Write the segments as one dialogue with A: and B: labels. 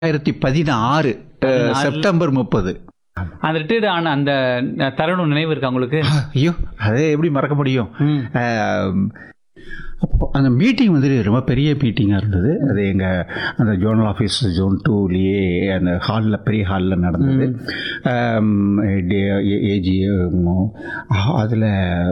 A: ரெண்டாயிரத்தி பதினாறு அஹ், செப்டம்பர் முப்பது
B: அந்த ரிட்டையர்டு ஆன அந்த தருணம் நினைவு இருக்கா உங்களுக்கு
A: ஐயோ அதை எப்படி மறக்க முடியும்
B: ம்.
A: ஆம், அப்போ அந்த மீட்டிங் வந்து ரொம்ப பெரிய மீட்டிங்காக இருந்தது அது எங்கள் அந்த ஜோனல் ஆஃபீஸ் ஜோன் டூலேயே அந்த ஹாலில் பெரிய ஹாலில் நடந்தது ஏஜி அதில்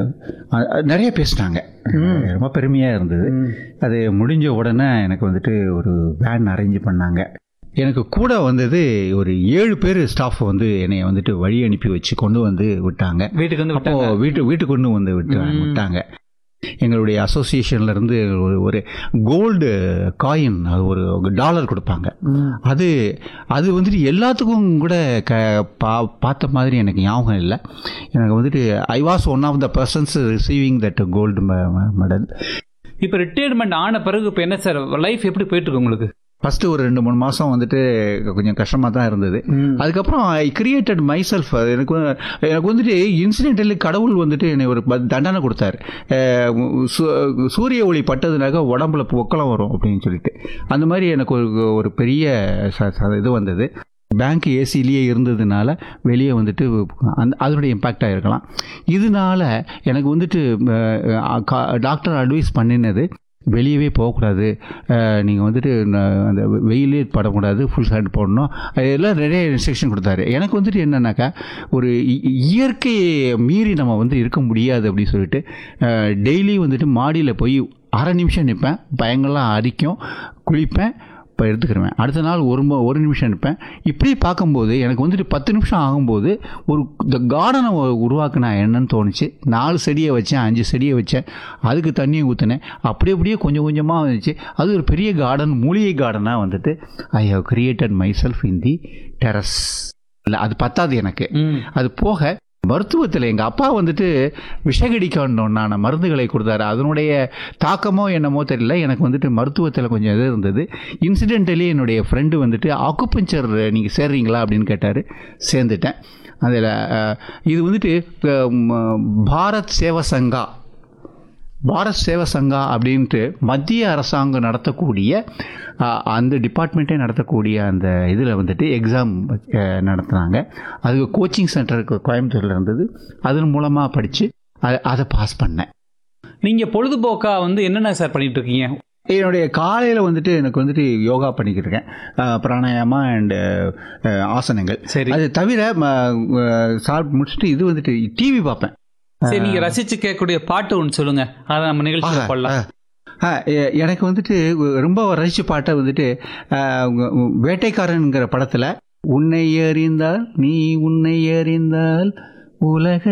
A: நிறைய பேசினாங்க ரொம்ப பெருமையாக இருந்தது அது முடிஞ்ச உடனே எனக்கு வந்துட்டு ஒரு வேன் அரேஞ்ச் பண்ணாங்க எனக்கு கூட வந்தது ஒரு ஏழு பேர் ஸ்டாஃப் வந்து என்னை வந்துட்டு வழி அனுப்பி வச்சு கொண்டு வந்து விட்டாங்க
B: வீட்டுக்கு வந்து
A: அப்போ
B: விட்டாங்க
A: வீட்டு வீட்டுக்கு கொண்டு வந்து விட்டு விட்டாங்க எங்களுடைய அசோசியேஷன்ல இருந்து ஒரு ஒரு கோல்டு காயின் அது ஒரு டாலர் கொடுப்பாங்க அது அது வந்துட்டு எல்லாத்துக்கும் கூட க பா பார்த்த மாதிரி எனக்கு ஞாபகம் இல்லை எனக்கு வந்துட்டு I was one of the persons receiving that gold medal
B: இப்போ ரிட்டையர்மெண்ட் ஆன பிறகு இப்போ என்ன சார் லைஃப் எப்படி போயிட்டு இருக்கு உங்களுக்கு
A: ஃபஸ்ட்டு ஒரு ரெண்டு மூணு மாதம் வந்துட்டு கொஞ்சம் கஷ்டமாக தான் இருந்தது அதுக்கப்புறம் ஐ கிரியேட்டட் மை செல்ஃப் எனக்கு வந்து- எனக்கு வந்துட்டு இன்சிடென்டலி கடவுள் வந்துட்டு என்னை ஒரு ப- தண்டனை கொடுத்தாரு அஹ் சு- சூரிய ஒளி பட்டதுனாக்க உடம்புல பொக்கலாம் வரும் அப்படின்னு சொல்லிட்டு அந்த மாதிரி எனக்கு ஒரு ஒரு பெரிய ச- ச- இது வந்தது பேங்க் ஏசிலேயே இருந்ததுனால வெளியே வந்துட்டு அந்த அதனுடைய இம்பேக்ட் ஆகிருக்கலாம் இதனால எனக்கு வந்துட்டு அஹ், கா- டாக்டர் அட்வைஸ் பண்ணினது வெளியவே போகக்கூடாது நீங்கள் வந்துட்டு ந- அந்த வெ- வெயிலே படக்கூடாது ஃபுல் ஹேண்ட் போடணும் அதெல்லாம் நிறைய இன்ஸ்ட்ரக்ஷன் கொடுத்தாரு எனக்கு வந்துட்டு என்னன்னாக்கா ஒரு இ- இயற்கையை மீறி நம்ம வந்து இருக்க முடியாது அப்படின்னு சொல்லிட்டு டெய்லி வந்துட்டு மாடியில் போய் அரை நிமிஷம் நிற்பேன் பயங்கரலாம் அரிக்கும் குளிப்பேன் இப்போ எடுத்துக்கிருவேன் அடுத்த நாள் ஒரு ம- ஒரு நிமிஷம் நிற்பேன் இப்படி பார்க்கும்போது எனக்கு வந்துட்டு பத்து நிமிஷம் ஆகும்போது ஒரு இந்த கார்டனை உருவாக்குனா என்னன்னு தோணுச்சு நாலு செடியை வச்சேன் அஞ்சு செடியை வச்சேன் அதுக்கு தண்ணியை ஊற்றினேன் அப்படி அப்படியே கொஞ்சம் கொஞ்சமாக வந்துச்சு அது ஒரு பெரிய கார்டன் மூலிகை கார்டனாக வந்துட்டு I have created myself in the terrace இல்லை அது பத்தாது எனக்கு
B: ம்.
A: அது போக மருத்துவத்தில் எங்கள் அப்பா வந்துட்டு விஷகடிக்கணுன்னான மருந்துகளை கொடுத்தாரு அதனுடைய தாக்கமோ என்னமோ தெரியல எனக்கு வந்துட்டு மருத்துவத்தில் கொஞ்சம் இது இருந்தது இன்சிடென்டலி என்னுடைய ஃப்ரெண்டு வந்துட்டு ஆக்குபஞ்சர் நீங்கள் சேர்றீங்களா அப்படின்னு கேட்டார் சேர்ந்துட்டேன் அதில் இது வந்துட்டு அஹ், ம- பாரத் சேவ சங்கா பாரத் சேவ சங்கா அப்படின்ட்டு மத்திய அரசாங்கம் நடத்தக்கூடிய அஹ், அந்த டிபார்ட்மெண்ட்டே நடத்தக்கூடிய அந்த இதில் வந்துட்டு எக்ஸாம் நடத்துனாங்க அதுக்கு கோச்சிங் சென்டருக்கு கோயம்புத்தூரில் இருந்தது அதன் மூலமாக படித்து அதை பாஸ் பண்ணேன்
B: நீங்க பொழுதுபோக்கா வந்து என்னென்ன சார் பண்ணிட்டு இருக்கீங்க
A: என்னுடைய காலையில் வந்துட்டு எனக்கு வந்துட்டு யோகா பண்ணிக்கிட்டு இருக்கேன் அஹ், பிராணாயாமா அண்டு ஆசனங்கள்
B: சரி
A: அது தவிர ம, அஹ், சாப்பிட்டு முடிச்சுட்டு இது வந்துட்டு டிவி பார்ப்பேன்
B: சரி நீங்க ரசிச்சு கேட்கக்கூடிய பாட்டு ஒன்று சொல்லுங்க அதை நம்ம நிகழ்ச்சியில்
A: ஆஹா,
B: போடலாம்
A: ஆ, எ- எனக்கு வந்துட்டு ரொம்ப ரசிச்ச பாட்டை வந்துட்டு ஆ, உங்க- உ- வேட்டைக்காரன்ங்கிற படத்தில் உன்னை அறிந்தால் நீ உன்னை அறிந்தால் உலக